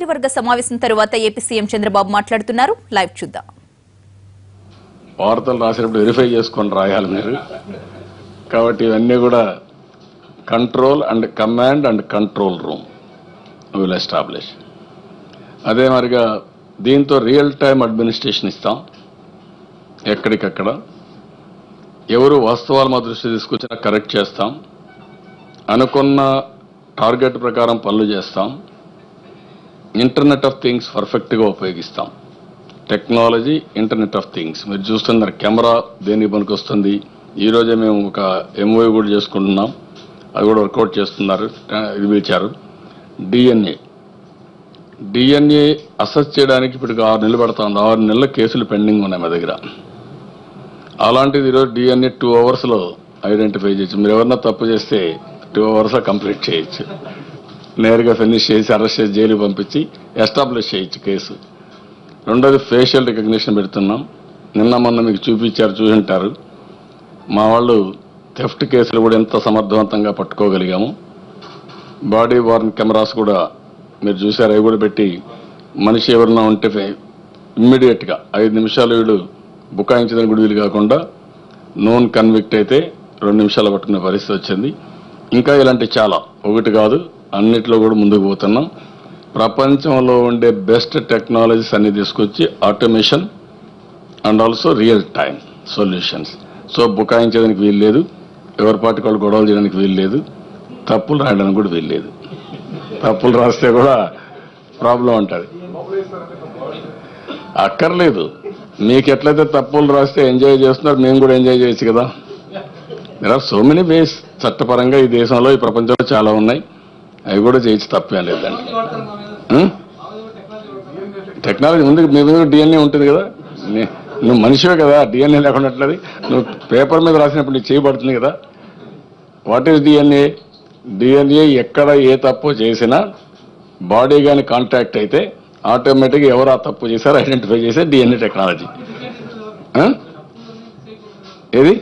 మంత్రివర్గ సమావేశం తరువాత ఏపీ సీఎం చంద్రబాబు మాట్లాడుతున్నారు లైవ్ చూద్దాం వార్తలు రాసేటప్పుడు వెరిఫై చేసుకొని రాయాలి మీరు కాబట్టి ఇవన్నీ కూడా control and command and control room will establish అదే మరిగా దీంతో రియల్ టైం అడ్మినిస్ట్రేషన్ ఇస్తాం ఎక్కడికక్కడ ఎవరు వాస్తవాలు మా దృష్టి తీసుకొచ్చినా కరెక్ట్ చేస్తాం అనుకున్న టార్గెట్ ప్రకారం పనులు చేస్తాం ఇంటర్నెట్ ఆఫ్ థింగ్స్ పర్ఫెక్ట్గా ఉపయోగిస్తాం టెక్నాలజీ ఇంటర్నెట్ ఆఫ్ థింగ్స్ మీరు చూస్తున్నారు కెమెరా దేనికి పనికొస్తుంది ఈ రోజే మేము ఒక ఎంఓఏ కూడా చేసుకుంటున్నాం అది కూడా వర్కౌట్ చేస్తున్నారు ఆ, ఇది పిలిచారు డిఎన్ఏ డిఎన్ఏ అసెస్ చేయడానికి ఇప్పుడు ఆరు నెలలు పడుతుంది ఆరు నెలల కేసులు పెండింగ్ ఉన్నాయి మా దగ్గర అలాంటిది ఈరోజు డిఎన్ఏ టూ అవర్స్లో ఐడెంటిఫై చేయొచ్చు మీరు ఎవరన్నా తప్పు చేస్తే టూ అవర్స్లో కంప్లీట్ చేయొచ్చు నేరుగా ఫినిష్ చేసి అరెస్ట్ చేసి జైలుకి పంపించి ఎస్టాబ్లిష్ చేయొచ్చు కేసు రెండోది ఫేషియల్ రికగ్నిషన్ పెడుతున్నాం నిన్న మొన్న మీకు చూపించారు చూసింటారు మా వాళ్ళు థెఫ్ట్ కేసులు కూడా ఎంత సమర్థవంతంగా పట్టుకోగలిగాము బాడీ వార్న్ కెమెరాస్ కూడా మీరు చూసారు అవి కూడా పెట్టి మనిషి ఎవరన్నా ఉంటే ఇమ్మీడియట్గా ఐదు నిమిషాలు వీడు బుకాయించదని కూడా వీలు కాకుండా నోన్ కన్విక్ట్ అయితే రెండు నిమిషాలు పట్టుకునే పరిస్థితి వచ్చింది ఇంకా ఇలాంటి చాలా ఒకటి కాదు అన్నిట్లో కూడా ముందుకు పోతున్నాం ప్రపంచంలో ఉండే బెస్ట్ టెక్నాలజీస్ అన్ని తీసుకొచ్చి automation and also real time solutions so బుకాయించడానికి వీలు లేదు ఎవరి పాటికి వాళ్ళు గొడవలు చేయడానికి వీలు లేదు తప్పులు రాయడానికి కూడా వీలు లేదు తప్పులు రాస్తే కూడా ప్రాబ్లం ఉంటుంది అక్కర్లేదు మీకు ఎట్లయితే తప్పులు రాస్తే ఎంజాయ్ చేస్తున్నారు మేము కూడా ఎంజాయ్ చేయొచ్చు కదా there are so many ways చట్టపరంగా ఈ దేశంలో ఈ ప్రపంచంలో చాలా ఉన్నాయి అవి కూడా చేయొచ్చు తప్పేం లేదండి ఉం? టెక్నాలజీ ముందు మీ మీద డిఎన్ఏ ఉంటుంది కదా నే- నువ్వు మనిషివే కదా డిఎన్ఏ లేకుండా ఎట్లది నువ్వు పేపర్ మీద రాసినప్పుడు నీకు చేయబడుతుంది కదా వాట్ ఈస్ డిఎన్ఏ డిఎన్ఏ ఎక్కడ ఏ తప్పు చేసినా బాడీ కానీ కాంటాక్ట్ అయితే ఆటోమేటిక్గా ఎవరు ఆ తప్పు చేశారో ఐడెంటిఫై చేసే డిఎన్ఏ టెక్నాలజీ ఆ? ఏది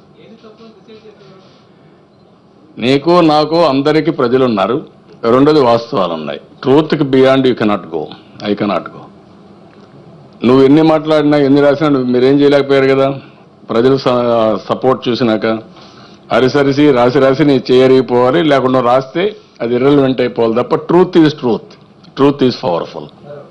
నీకు నాకు అందరికీ ప్రజలు ఉన్నారు రెండోది వాస్తవాలు ఉన్నాయి ట్రూత్కి beyond you cannot go I cannot go నువ్వు ఎన్ని మాట్లాడినా ఎన్ని రాసినా నువ్వు మీరేం చేయలేకపోయారు కదా ప్రజలు సపోర్ట్ చూసినాక అరిసరిసి రాసి రాసి నీ చేయరిగిపోవాలి లేకుండా రాస్తే అది ఇర్రెలవెంట్ అయిపోవాలి తప్ప truth is truth truth is powerful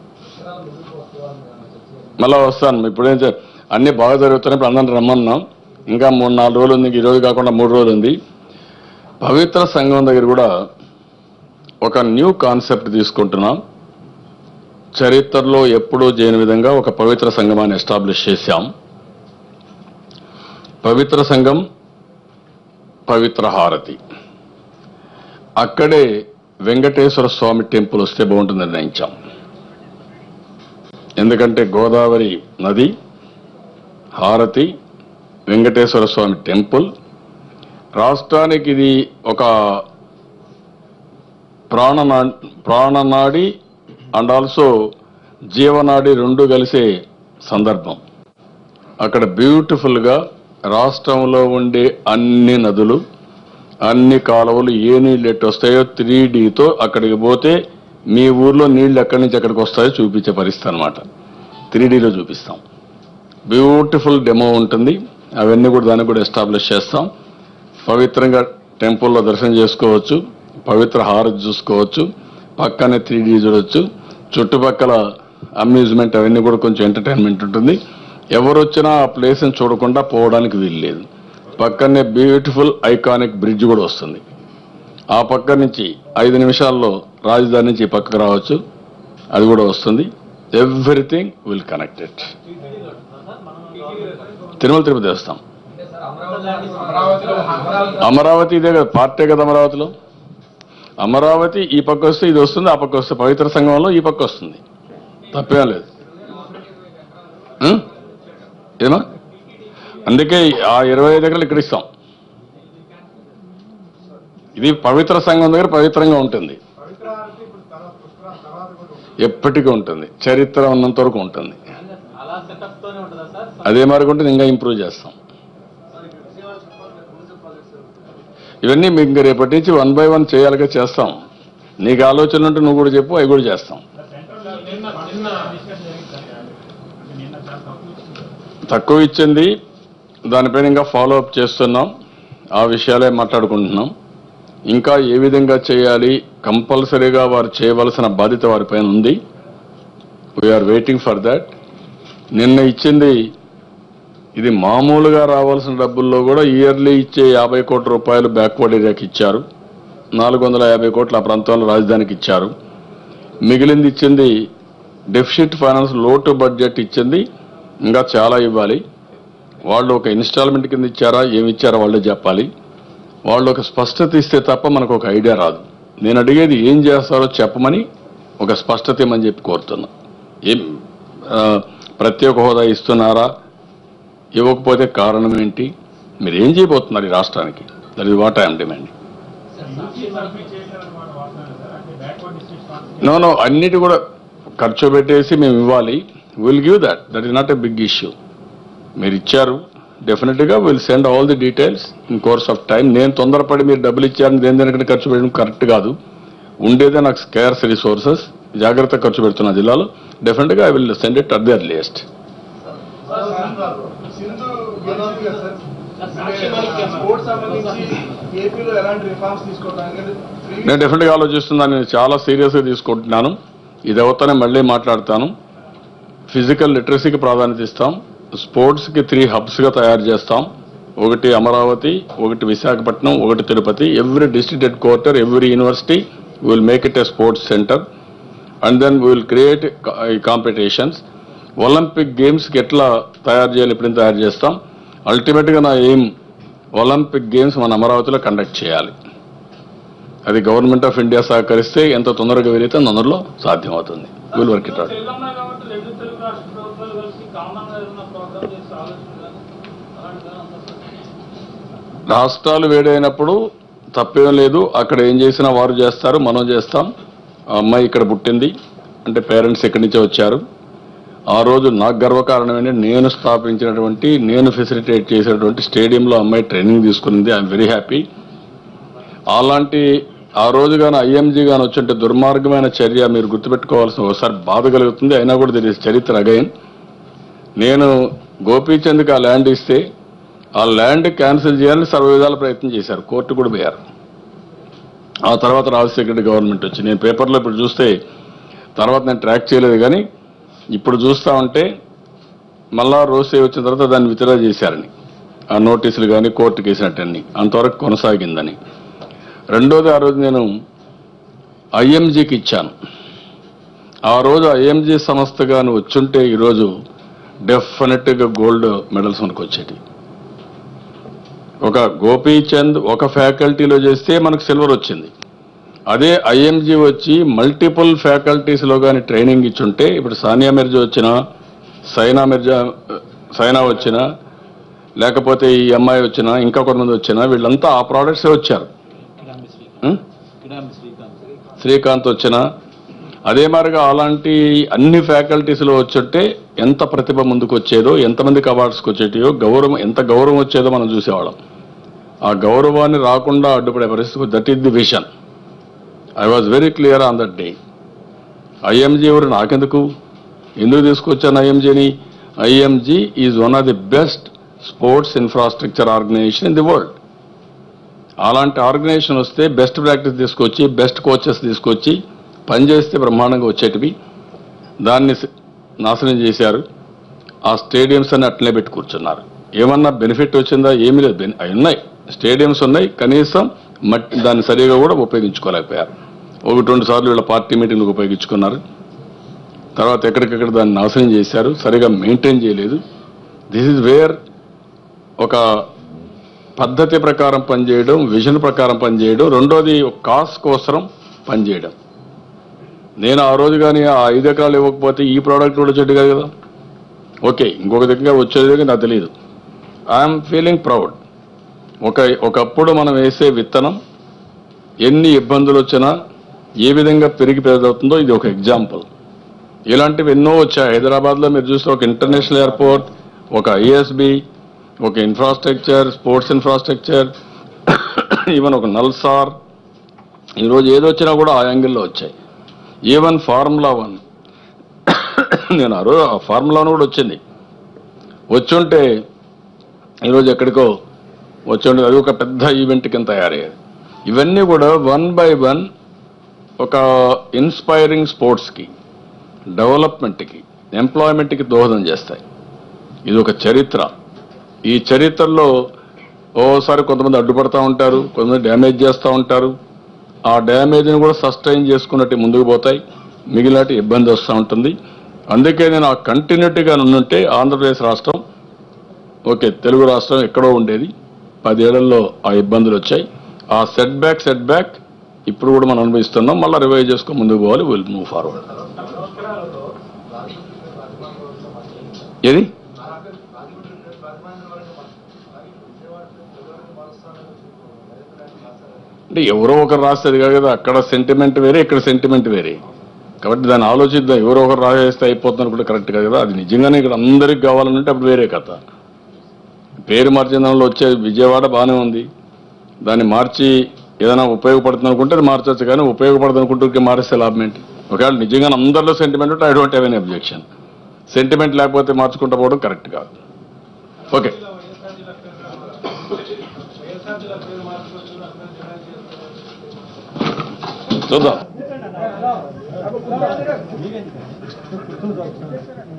మళ్ళా వస్తాను ఇప్పుడేం చే- అన్ని బాగా జరుగుతున్నాయి ఇప్పుడు అందరిని రమ్మన్నాం ఇంకా మూడు నాలుగు రోజులు ఉంది ఈ రోజు కాకుండా మూడు రోజులు ఉంది పవిత్ర సంఘం దగ్గర కూడా ఒక న్యూ కాన్సెప్ట్ తీసుకుంటున్నాం చరిత్రలో ఎప్పుడూ చేయని విధంగా ఒక పవిత్ర సంఘమాన్ని ఎస్టాబ్లిష్ చేశాం పవిత్ర సంఘం పవిత్ర హారతి అక్కడే వెంకటేశ్వర స్వామి టెంపుల్ వస్తే బాగుంటుంది నిర్ణయించాం ఎందుకంటే గోదావరి నది హారతి వెంకటేశ్వర స్వామి టెంపుల్ రాష్ట్రానికి ఇది ఒక ప్రాణనా ప్రాణనాడి అండ్ ఆల్సో జీవనాడి రెండు కలిసే సందర్భం అక్కడ బ్యూటిఫుల్గా రాష్ట్రంలో ఉండే అన్ని నదులు అన్ని కాలువలు ఏ నీళ్ళు ఎట్టు వస్తాయో త్రీ డీతో అక్కడికి పోతే మీ ఊర్లో నీళ్లు ఎక్కడి నుంచి ఎక్కడికి వస్తాయో చూపించే పరిస్థితి అనమాట త్రీ డీలో చూపిస్తాం బ్యూటిఫుల్ డెమో ఉంటుంది అవన్నీ కూడా దాన్ని కూడా ఎస్టాబ్లిష్ చేస్తాం పవిత్రంగా టెంపుల్లో దర్శనం చేసుకోవచ్చు పవిత్ర హారతి చూసుకోవచ్చు పక్కనే త్రీ డీ చూడొచ్చు చుట్టుపక్కల అమ్యూజ్మెంట్ అవన్నీ కూడా కొంచెం ఎంటర్టైన్మెంట్ ఉంటుంది ఎవరు వచ్చినా ఆ ప్లేస్ని చూడకుండా పోవడానికి వీలు లేదు పక్కనే బ్యూటిఫుల్ ఐకానిక్ బ్రిడ్జ్ కూడా వస్తుంది ఆ పక్క నుంచి ఐదు నిమిషాల్లో రాజధాని నుంచి ఈ పక్కకు రావచ్చు అది కూడా వస్తుంది everything will connected Tirumala Tirupati వేస్తాం అమరావతి ఇదే కదా పార్టీ కదా అమరావతిలో అమరావతి ఈ పక్క వస్తే ఇది వస్తుంది ఆ పక్క వస్తే పవిత్ర సంఘంలో ఈ పక్క వస్తుంది తప్పేం లేదు ఉం? ఏమా అందుకే ఆ ఇరవై ఐదు ఎకరాలు ఇక్కడ ఇస్తాం ఇది పవిత్ర సంఘం దగ్గర పవిత్రంగా ఉంటుంది ఎప్పటికీ ఉంటుంది చరిత్ర ఉన్నంత వరకు ఉంటుంది అదే మరి ఉంటుంది ఇంకా ఇంప్రూవ్ చేస్తాం ఇవన్నీ మీకు ఇంకా రేపటి నుంచి వన్ బై వన్ చేయాలిగా చేస్తాం నీకు ఆలోచన ఉంటే నువ్వు కూడా చెప్పు అవి కూడా చేస్తాం నిన్న నిన్న డిస్కషన్ జరిగింది సార్ అంటే నిన్న చాలా తక్కువ ఇచ్చింది తక్కువ ఇచ్చింది దానిపైన ఇంకా ఫాలో అప్ చేస్తున్నాం ఆ విషయాలే మాట్లాడుకుంటున్నాం ఇంకా ఏ విధంగా చేయాలి కంపల్సరీగా వారు చేయవలసిన బాధ్యత వారిపైన ఉంది వీఆర్ వెయిటింగ్ ఫర్ దాట్ నిన్న ఇచ్చింది ఇది మామూలుగా రావాల్సిన డబ్బుల్లో కూడా ఇయర్లీ ఇచ్చే యాభై కోట్ల రూపాయలు బ్యాక్వర్డ్ ఏరియాకి ఇచ్చారు నాలుగు వందల యాభై కోట్ల ఆ ప్రాంతంలో రాజధానికి ఇచ్చారు మిగిలింది ఇచ్చింది డెఫిసిట్ ఫైనాన్స్ లోటు బడ్జెట్ ఇచ్చింది ఇంకా చాలా ఇవ్వాలి వాళ్ళు ఒక ఇన్స్టాల్మెంట్ కింద ఇచ్చారా ఏమి ఇచ్చారో వాళ్ళే చెప్పాలి వాళ్ళు ఒక స్పష్టత ఇస్తే తప్ప మనకు ఒక ఐడియా రాదు నేను అడిగేది ఏం చేస్తారో చెప్పమని ఒక స్పష్టత ఇమ్మని చెప్పి కోరుతున్నా ఏం ఆ, ప్రత్యేక హోదా ఇస్తున్నారా ఇవ్వకపోతే కారణం ఏంటి మీరు ఏం చేయబోతున్నారు ఈ రాష్ట్రానికి that is what I'm demand UP submit చేశారన్నమాట వాస్తవమే సార్ అంటే backward district funds no no అన్నిటి కూడా ఖర్చు పెట్టేసి మేము ఇవ్వాలి will give that that is not a big issue మీరు ఇచ్చారు డెఫినెట్గా will send all the details in course of time నేను తొందరపడి మీరు డబ్బులు ఇచ్చారని దేని దేనికంటే ఖర్చు పెట్టడం కరెక్ట్ కాదు ఉండేదే నాకు స్కేర్స్ రిసోర్సెస్ జాగ్రత్త ఖర్చు పెడుతున్న జిల్లాలో డెఫినెట్గా I will send it at the earliest Sindhu గెలిచింది కదా సార్ అంటే స్పోర్ట్స్ సంబంధించి ఏపీలో ఎలాంటి రిఫార్మ్స్ తీసుకోవడానికి నేను ప్రీవియస్ డెఫినెట్గా ఆలోచిస్తున్నాను నేను చాలా సీరియస్గా తీసుకుంటున్నాను ఇది అవుతానే మళ్ళీ మాట్లాడతాను ఫిజికల్ లిటరసీకి ప్రాధాన్యత ఇస్తాం స్పోర్ట్స్కి త్రీ హబ్స్గా తయారు చేస్తాం ఒకటి అమరావతి ఒకటి విశాఖపట్నం ఒకటి Tirupati every district head quarter every university will make it a sports centre and then will create competitions Olympic గేమ్స్కి ఎట్లా తయారు చేయాలి ఇప్పుడు తయారు చేస్తాం అల్టిమేట్గా నా ఎయిమ్ ఒలింపిక్ గేమ్స్ మన అమరావతిలో కండక్ట్ చేయాలి అది గవర్నమెంట్ ఆఫ్ ఇండియా సహకరిస్తే ఎంత తొందరగా వీలైతే అంత తొందరలో సాధ్యమవుతుంది will work it out Telangana కాబట్టి రెండు తెలుగు రాష్ట్ర ప్రభుత్వాలు కలిసి కామన్ గా ఏదైనా ప్రోగ్రామ్ చేసి ఆలోచించాలి అలాంటిదా ఉందా సార్ రాష్ట్రాలు వేడైనప్పుడు తప్పేం లేదు అక్కడ ఏం చేసినా వారు చేస్తారు మనం చేస్తాం ఆ అమ్మాయి ఇక్కడ పుట్టింది అంటే పేరెంట్స్ ఇక్కడి నుంచే వచ్చారు ఆ రోజు నాకు గర్వకారణం ఏంటంటే నేను స్థాపించినటువంటి నేను ఫెసిలిటేట్ చేసినటువంటి స్టేడియంలో అమ్మాయి ట్రైనింగ్ తీసుకునింది ఐఎమ్ వెరీ హ్యాపీ అలాంటి ఆ రోజు కానీ ఐఎంజీ కానీ వచ్చుంటే దుర్మార్గమైన చర్య మీరు గుర్తుపెట్టుకోవాల్సిన ఒకసారి బాధ కలుగుతుంది అయినా కూడా దీని చరిత్ర అగైన్ నేను గోపీచంద్కి ఆ ల్యాండ్ ఇస్తే ఆ ల్యాండ్ క్యాన్సిల్ చేయాలని సర్వ విధాల ప్రయత్నం చేశారు కోర్టు కూడా పోయారు ఆ తర్వాత రాజశేఖర రెడ్డి గవర్నమెంట్ వచ్చి నేను పేపర్లో ఇప్పుడు చూస్తే తర్వాత నేను ట్రాక్ చేయలేదు కానీ ఇప్పుడు చూస్తా ఉంటే మళ్ళా రోసే వచ్చిన తర్వాత దాన్ని విత్డ్రా చేశారని ఆ నోటీసులు కానీ కోర్టుకి వేసినట్టన్ని అంతవరకు కొనసాగిందని రెండోది ఆ రోజు నేను ఐఎంజీకి ఇచ్చాను ఆ రోజు ఐఎంజీ సంస్థ కానీ వచ్చుంటే ఈరోజు డెఫినెట్గా గోల్డ్ మెడల్స్ మనకు వచ్చేటి ఒక గోపీచంద్ ఒక ఫ్యాకల్టీలో చేస్తే మనకు సిల్వర్ వచ్చింది అదే ఐఎంజీ వచ్చి మల్టిపుల్ ఫ్యాకల్టీస్లో కానీ ట్రైనింగ్ ఇచ్చుంటే ఇప్పుడు సానియా మిర్జా వచ్చినా సైనా మిర్జా సైనా వచ్చినా లేకపోతే ఈ అమ్మాయి వచ్చినా ఇంకా కొంతమంది వచ్చినా వీళ్ళంతా ఆ ప్రోడక్ట్సే వచ్చారు ఉం? శ్రీకాంత్ వచ్చిన అదే మాదిరిగా అలాంటి అన్ని ఫ్యాకల్టీస్లో వచ్చుంటే ఎంత ప్రతిభ ముందుకు వచ్చేదో ఎంతమందికి అవార్డ్స్కి వచ్చేటియో గౌరవం ఎంత గౌరవం వచ్చేదో మనం చూసేవాళ్ళం ఆ గౌరవాన్ని రాకుండా అడ్డుపడే పరిస్థితి that is the vision I was very clear on that day IMG ఎవరు నాకెందుకు ఎందుకు తీసుకొచ్చాను ఐఎంజీని IMG is one of the best sports infrastructure organisation in the world అలాంటి ఆర్గనైజేషన్ వస్తే బెస్ట్ ప్రాక్టీస్ తీసుకొచ్చి బెస్ట్ కోచెస్ తీసుకొచ్చి పనిచేస్తే బ్రహ్మాండంగా వచ్చేటివి దాన్ని స- నాశనం చేశారు ఆ స్టేడియంస్ అన్ని అట్లనే పెట్టి కూర్చున్నారు ఏమన్నా బెనిఫిట్ వచ్చిందా ఏమీ లేదు బెని- అవి ఉన్నాయి స్టేడియంస్ ఉన్నాయి కనీసం మట్టి దాన్ని సరిగా కూడా ఉపయోగించుకోలేకపోయారు ఒకటి రెండు సార్లు వీళ్ళ పార్టీ మీటింగ్లకు ఉపయోగించుకున్నారు తర్వాత ఎక్కడికెక్కడ దాన్ని నాశనం చేశారు సరిగా మెయింటైన్ చేయలేదు దిస్ ఇస్ వేర్ ఒక పద్ధతి ప్రకారం పనిచేయడం విజన్ ప్రకారం పనిచేయడం రెండోది కాస్ట్ కోసం పనిచేయడం నేను ఆ రోజు కానీ ఆ ఐదు ఎకరాలు ఇవ్వకపోతే ఈ ప్రోడక్ట్ కూడా చెట్టు కాదు కదా ఓకే ఇంకొక దగ్గర వచ్చేది నాకు తెలియదు ఐఎమ్ ఫీలింగ్ ప్రౌడ్ ఒక ఒకప్పుడు మనం వేసే విత్తనం ఎన్ని ఇబ్బందులు వచ్చినా ఏ విధంగా పెరిగి పెరుగుతుందో ఇది ఒక ఎగ్జాంపుల్ ఇలాంటివి ఎన్నో వచ్చాయి హైదరాబాద్లో మీరు చూస్తే ఒక ఇంటర్నేషనల్ ఎయిర్పోర్ట్ ఒక ఐఎస్బి ఒక ఇన్ఫ్రాస్ట్రక్చర్ స్పోర్ట్స్ ఇన్ఫ్రాస్ట్రక్చర్ ఈవెన్ ఒక నల్సార్ ఈరోజు ఏది వచ్చినా కూడా ఆ యాంగిల్లో వచ్చాయి ఈవెన్ ఫార్ములా వన్ నేను ఆ రోజు ఆ ఫార్ములాను కూడా వచ్చింది వచ్చుంటే ఈరోజు ఎక్కడికో వచ్చుంటే అది ఒక పెద్ద ఈవెంట్ కింద తయారయ్యేది ఇవన్నీ కూడా వన్ బై వన్ ఒక ఇన్స్పైరింగ్ స్పోర్ట్స్కి డెవలప్మెంట్కి ఎంప్లాయ్మెంట్కి దోహదం చేస్తాయి ఇది ఒక చరిత్ర ఈ చరిత్రలో ఓసారి కొంతమంది అడ్డుపడతా ఉంటారు కొంతమంది డ్యామేజ్ చేస్తూ ఉంటారు ఆ డ్యామేజ్ని కూడా సస్టైన్ చేసుకున్నట్టు ముందుకు పోతాయి మిగిలినట్టు ఇబ్బంది వస్తూ ఉంటుంది అందుకే నేను ఆ కంటిన్యూటీగా నుంటే ఆంధ్రప్రదేశ్ రాష్ట్రం ఓకే తెలుగు రాష్ట్రం ఎక్కడో ఉండేది పదేళ్లలో ఆ ఇబ్బందులు వచ్చాయి ఆ సెట్ బ్యాక్ సెట్ బ్యాక్ ఇప్పుడు కూడా మనం అనుభవిస్తున్నాం మళ్ళీ రివైవ్ చేసుకొని ముందుకు పోవాలి విల్ మూవ్ ఫార్వర్డ్ ఏది అంటే ఎవరో ఒకరు రాసేది కాదు కదా అక్కడ సెంటిమెంట్ వేరే ఇక్కడ సెంటిమెంట్ వేరే కాబట్టి దాన్ని ఆలోచిద్దాం ఎవరో ఒకరు రాసేస్తే అయిపోతున్నారు కూడా కరెక్ట్ కాదు కదా అది నిజంగానే ఇక్కడ అందరికి కావాలంటే అప్పుడు వేరే కథ పేరు మార్చిన దానిలో వచ్చే విజయవాడ బాగానే ఉంది దాన్ని మార్చి ఏదైనా ఉపయోగపడుతుంది అనుకుంటే అది మార్చచ్చు కానీ ఉపయోగపడదు అనుకుంటే మారేస్తే లాభం ఏంటి ఒకవేళ నిజంగా అందరిలో సెంటిమెంట్ ఉంటే I don't have any objection sentiment లేకపోతే మార్చుకుంటూ పోవడం కరెక్ట్ కాదు ఓకే వైఎస్ఆర్ జిల్లా పేరు మార్చుకోవచ్చు అందరూ డిమాండ్ చేస్తారు చూద్దాం